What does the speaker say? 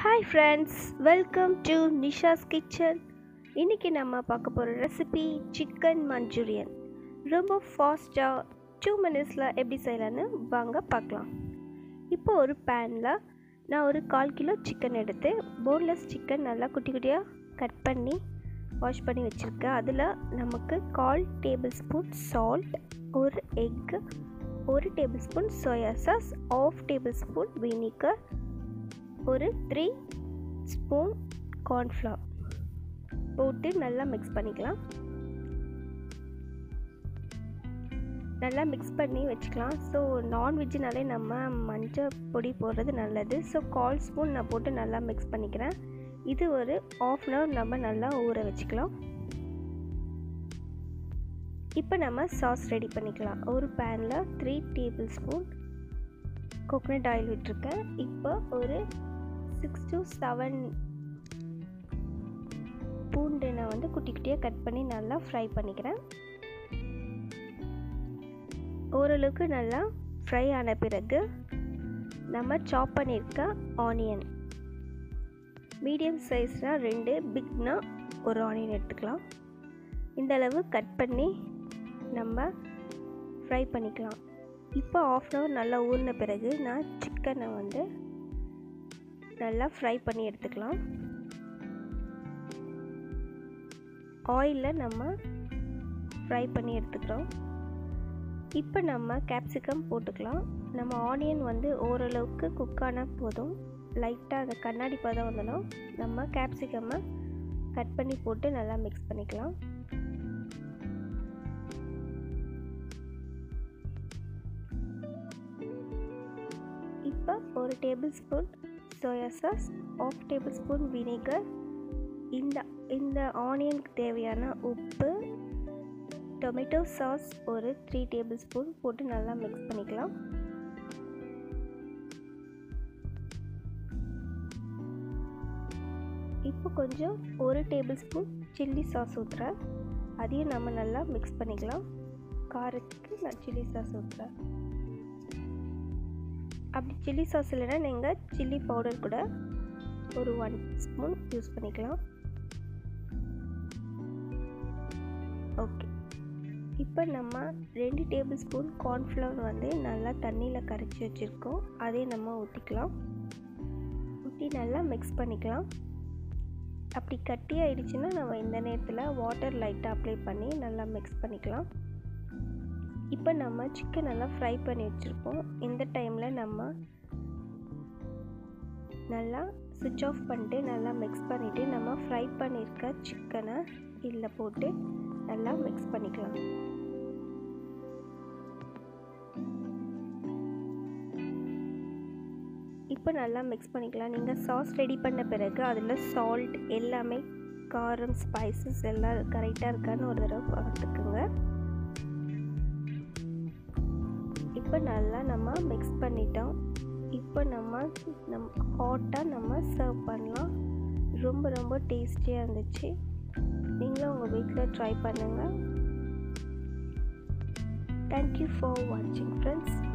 hi friends welcome to Nisha's kitchen இன்றைக்கி நம்ம பார்க்க போகிற ரெசிபி சிக்கன் மஞ்சூரியன் ரொம்ப ஃபாஸ்ட்டாக டூ மினிட்ஸில் எப்படி செய்யலான்னு வாங்க பார்க்கலாம் இப்போ ஒரு பேனில் நான் ஒரு கால் கிலோ சிக்கன் எடுத்து போன்லெஸ் சிக்கன் நல்லா குட்டி குட்டியாக கட் பண்ணி வாஷ் பண்ணி வச்சுருக்கேன் அதில் நமக்கு கால் டேபிள் ஸ்பூன் சால்ட் ஒரு எக்கு ஒரு tablespoon soya sauce half tablespoon vinegar ஒரு த்ரீ ஸ்பூன் கார்ன்ஃப்ளவர் போட்டு நல்லா மிக்ஸ் பண்ணிக்கலாம் நல்லா மிக்ஸ் பண்ணி வச்சுக்கலாம் ஸோ நான்வெஜ்னாலே நம்ம மஞ்சள் பொடி போடுறது நல்லது ஸோ கால் ஸ்பூன் நான் போட்டு நல்லா மிக்ஸ் பண்ணிக்கிறேன் இது ஒரு ஆஃப் அன் ஹவர் நம்ம நல்லா ஊற வச்சுக்கலாம் இப்போ நம்ம சாஸ் ரெடி பண்ணிக்கலாம் ஒரு பேனில் three tablespoon coconut oil விட்டுருக்கேன் இப்போ ஒரு சிக்ஸ் டு செவன் பூண்டு நான் வந்து குட்டி குட்டியாக கட் பண்ணி நல்லா ஃப்ரை பண்ணிக்கிறேன் ஓரளவுக்கு நல்லா ஃப்ரை ஆன பிறகு நம்ம சாப் பண்ணியிருக்க ஆனியன் மீடியம் சைஸ்னால் ரெண்டு பிக்னா ஒரு ஆனியன் எடுத்துக்கலாம் இந்த அளவு கட் பண்ணி நம்ம ஃப்ரை பண்ணிக்கலாம் இப்போ ஆஃப் அன் ஹவர் நல்லா ஊறின பிறகு நான் சிக்கனை வந்து நல்லா ஃப்ரை பண்ணி எடுத்துக்கலாம் ஆயிலில் நம்ம ஃப்ரை பண்ணி எடுத்துக்கிறோம் இப்போ நம்ம கேப்சிகம் போட்டுக்கலாம் நம்ம ஆனியன் வந்து ஓரளவுக்கு குக்கான போதும் லைட்டாக அந்த கண்ணாடி பதம் வந்தாலும் நம்ம கேப்சிகம்மை கட் பண்ணி போட்டு நல்லா மிக்ஸ் பண்ணிக்கலாம் இப்போ ஒரு tablespoon soya sauce half tablespoon vinegar இந்த இந்த ஆனியனுக்கு தேவையான உப்பு டொமேட்டோ சாஸ் ஒரு த்ரீ டேபிள் ஸ்பூன் போட்டு நல்லா மிக்ஸ் பண்ணிக்கலாம் இப்போ கொஞ்சம் ஒரு டேபிள் ஸ்பூன் சில்லி சாஸ் ஊற்றுறேன் அதையும் நம்ம நல்லா மிக்ஸ் பண்ணிக்கலாம் காரத்துக்கு நான் சில்லி சாஸ் ஊற்றுறேன் அப்படி சில்லி சாஸ் இல்லைன்னா நீங்கள் சில்லி பவுடர் கூட ஒரு ஒன் ஸ்பூன் யூஸ் பண்ணிக்கலாம் ஓகே இப்போ நம்ம ரெண்டு டேபிள் ஸ்பூன் கார்ன்ஃப்ளவர் வந்து நல்லா தண்ணியில் கரைச்சி வச்சுருக்கோம் அதையும் நம்ம ஊற்றிக்கலாம் ஊற்றி நல்லா மிக்ஸ் பண்ணிக்கலாம் அப்படி கட்டி ஆயிடுச்சுன்னா நம்ம இந்த நேரத்தில் வாட்டர் லைட்டாக அப்ளை பண்ணி நல்லா மிக்ஸ் பண்ணிக்கலாம் இப்போ நம்ம சிக்கன் நல்லா ஃப்ரை பண்ணி வச்சுருக்கோம் இந்த டைமில் நம்ம நல்லா சுவிட்ச் ஆஃப் பண்ணிட்டு நல்லா மிக்ஸ் பண்ணிவிட்டு நம்ம ஃப்ரை பண்ணியிருக்க சிக்கனை இதில் போட்டு நல்லா மிக்ஸ் பண்ணிக்கலாம் இப்போ நல்லா மிக்ஸ் பண்ணிக்கலாம் நீங்கள் சாஸ் ரெடி பண்ண பிறகு அதில் சால்ட் எல்லாமே காரம் ஸ்பைசஸ் எல்லாம் கரெக்டாக இருக்கான்னு ஒரு தடவை பார்த்துக்குங்க இப்போ நல்லா நம்ம மிக்ஸ் பண்ணிட்டோம் இப்போ நம்ம நம் ஹாட்டாக நம்ம சர்வ் பண்ணலாம் ரொம்ப ரொம்ப டேஸ்டியாக இருந்துச்சு நீங்களும் உங்கள் வீட்டில் ட்ரை பண்ணுங்கள் தேங்க்யூ ஃபார் வாட்சிங் ஃப்ரெண்ட்ஸ்